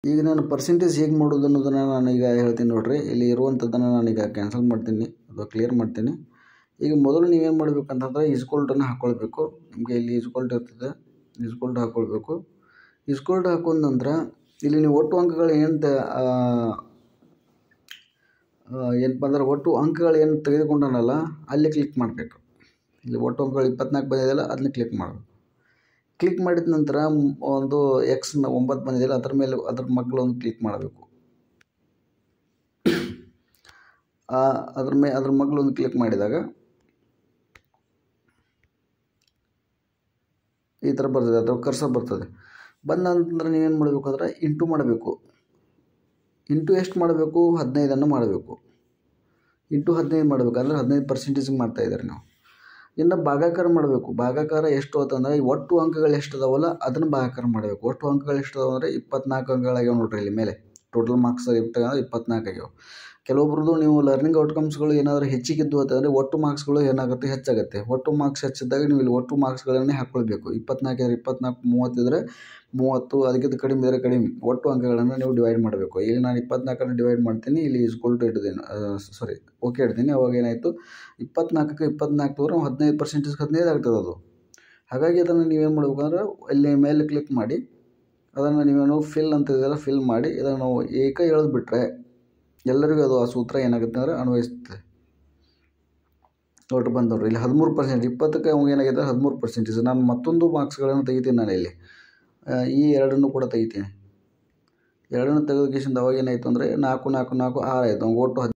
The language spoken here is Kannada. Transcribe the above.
ಈಗ ನಾನು ಪರ್ಸೆಂಟೇಜ್ ಹೇಗೆ ಮಾಡೋದು ಅನ್ನೋದನ್ನು ನಾನು ಈಗ ಹೇಳ್ತೀನಿ ನೋಡಿರಿ ಇಲ್ಲಿ ಇರುವಂಥದ್ದನ್ನು ನಾನೀಗ ಕ್ಯಾನ್ಸಲ್ ಮಾಡ್ತೀನಿ ಅಥವಾ ಕ್ಲಿಯರ್ ಮಾಡ್ತೀನಿ ಈಗ ಮೊದಲು ನೀವೇನು ಮಾಡಬೇಕಂತಂದ್ರೆ ಈಸ್ಕೊಲ್ಟನ್ನು ಹಾಕ್ಕೊಳ್ಬೇಕು ನಿಮಗೆ ಇಲ್ಲಿ ಈಸ್ಕೊಲ್ಟ್ ಇರ್ತದೆ ಈಸ್ಕೊಲ್ಟ್ ಹಾಕ್ಕೊಳ್ಬೇಕು ಈಸ್ಕೊಲ್ಟ್ ಹಾಕೊಂಡ ನಂತರ ಇಲ್ಲಿ ನೀವು ಒಟ್ಟು ಅಂಕಗಳು ಏನು ಏನಪ್ಪ ಅಂದ್ರೆ ಒಟ್ಟು ಅಂಕಗಳು ಏನು ತೆಗೆದುಕೊಂಡನಲ್ಲ ಅಲ್ಲಿ ಕ್ಲಿಕ್ ಮಾಡಬೇಕು ಇಲ್ಲಿ ಒಟ್ಟು ಅಂಕಗಳು ಇಪ್ಪತ್ನಾಲ್ಕು ಬಂದಿದೆಯಲ್ಲ ಅದನ್ನ ಕ್ಲಿಕ್ ಮಾಡಬೇಕು ಕ್ಲಿಕ್ ಮಾಡಿದ ನಂತರ ಒಂದು ಎಕ್ಸ್ ಒಂಬತ್ತು ಬಂದಿದೆಯಲ್ಲ ಅದ್ರ ಮೇಲೆ ಅದ್ರ ಮಗ್ಳು ಒಂದು ಕ್ಲಿಕ್ ಮಾಡಬೇಕು ಅದ್ರ ಮೇ ಅದ್ರ ಮಗ್ಳು ಒಂದು ಕ್ಲಿಕ್ ಮಾಡಿದಾಗ ಈ ಥರ ಬರ್ತದೆ ಅದ್ರ ಕರ್ಸರ್ ಬರ್ತದೆ ಬಂದ ನಂತರ ನೀವೇನು ಮಾಡಬೇಕು ಅಂದ್ರೆ ಇಂಟು ಮಾಡಬೇಕು ಇಂಟು ಎಷ್ಟು ಮಾಡಬೇಕು ಹದಿನೈದನ್ನು ಮಾಡಬೇಕು ಇಂಟು ಹದಿನೈದು ಮಾಡಬೇಕು ಅಂದರೆ ಹದಿನೈದು ಪರ್ಸೆಂಟೇಜಿಗೆ ಮಾಡ್ತಾಯಿದ್ದಾರೆ ನಾವು ಇನ್ನು ಭಾಗಾಕಾರ ಮಾಡಬೇಕು ಭಾಗಾಕಾರ ಎಷ್ಟು ಅಂತಂದರೆ ಈ ಒಟ್ಟು ಅಂಕಗಳು ಎಷ್ಟು ಅದಾವಲ್ಲ ಅದನ್ನು ಭಾಗಾಕಾರ ಮಾಡಬೇಕು ಒಟ್ಟು ಅಂಕಗಳು ಎಷ್ಟು ಅದಾವ ಅಂದರೆ ಇಪ್ಪತ್ನಾಲ್ಕು ಅಂಕಗಳಾಗ್ಯಾವ ನೋಡ್ರಿ ಇಲ್ಲಿ ಮೇಲೆ ಟೋಟಲ್ ಮಾರ್ಕ್ಸ್ ಇಟ್ಟು ಇಪ್ಪತ್ನಾಲ್ಕು ಆಗ್ಯಾವ ಕೆಲವೊಬ್ರದ್ದು ನೀವು ಲರ್ನಿಂಗ್ ಔಟ್ಕಮ್ಸ್ಗಳು ಏನಾದರೂ ಹೆಚ್ಚಿಗಿದ್ದು ಅಂತಂದರೆ ಒಟ್ಟು ಮಾರ್ಕ್ಸ್ಗಳು ಏನಾಗುತ್ತೆ ಹೆಚ್ಚಾಗುತ್ತೆ ಒಟ್ಟು ಮಾರ್ಕ್ಸ್ ಹೆಚ್ಚಿದ್ದಾಗ ನೀವು ಇಲ್ಲಿ ಒಟ್ಟು ಮಾರ್ಕ್ಸ್ಗಳನ್ನೇ ಹಾಕ್ಕೊಳ್ಬೇಕು ಇಪ್ಪತ್ನಾಲ್ಕು ಇದ್ರೆ ಇಪ್ಪತ್ನಾಲ್ಕು ಮೂವತ್ತಿದ್ರೆ ಮೂವತ್ತು ಅದಕ್ಕಿಂತ ಕಡಿಮೆ ಇದ್ದರೆ ಕಡಿಮೆ ಒಟ್ಟು ಅಂಕಗಳನ್ನು ನೀವು ಡಿವೈಡ್ ಮಾಡಬೇಕು ಇಲ್ಲಿ ನಾನು ಇಪ್ಪತ್ನಾಲ್ಕನ್ನು ಡಿವೈಡ್ ಮಾಡ್ತೀನಿ ಇಲ್ಲಿ ಈಸ್ಕೊಲ್ ಟು ಇಟ್ಟಿದ್ದೀನಿ ಸಾರಿ ಓಕೆ ಇಡ್ತೀನಿ ಅವಾಗ ಏನಾಯಿತು ಇಪ್ಪತ್ನಾಲ್ಕಕ್ಕೆ ಇಪ್ಪತ್ನಾಲ್ಕು ತೋರ ಹದಿನೈದು ಪರ್ಸೆಂಟೇಜ್ ಹದಿನೈದು ಆಗ್ತದೆ ಅದು ಹಾಗಾಗಿ ಅದನ್ನು ನೀವೇನು ಮಾಡ್ಬೇಕಂದ್ರೆ ಇಲ್ಲಿ ಮೇಲೆ ಕ್ಲಿಕ್ ಮಾಡಿ ಅದನ್ನು ನೀವೇನು ಫಿಲ್ ಅಂತ ಇದೆಯಲ್ಲ ಫಿಲ್ ಮಾಡಿ ಇದನ್ನು ನಾವು ಏಕ ಎಳೆದ್ಬಿಟ್ರೆ ಎಲ್ಲರಿಗೂ ಅದು ಆ ಸೂತ್ರ ಏನಾಗುತ್ತೆ ಅಂದರೆ ಅನ್ವಯಿಸುತ್ತೆ ಒಟ್ಟು ಬಂದು ನೋಡ್ರಿ ಇಲ್ಲಿ ಹದಿಮೂರು ಪರ್ಸೆಂಟ್ ಇಪ್ಪತ್ತಕ್ಕೆ ಅವಾಗ ಏನಾಗಿದೆ ಹದಿಮೂರು ಪರ್ಸೆಂಟೇಜ್ ನಾನು ಮತ್ತೊಂದು ಮಾರ್ಕ್ಸ್ಗಳನ್ನು ತೆಗಿತೀನಿ ನಾನು ಇಲ್ಲಿ ಈ ಎರಡನ್ನು ಕೂಡ ತೆಗಿತೀನಿ ಎರಡನ್ನು ತೆಗೆದು ಕೇಸಿಂದ ಅವಾಗ ಏನಾಯಿತು ಅಂದರೆ ನಾಲ್ಕು ನಾಲ್ಕು ನಾಲ್ಕು ಆರು ಆಯಿತು ಒಟ್ಟು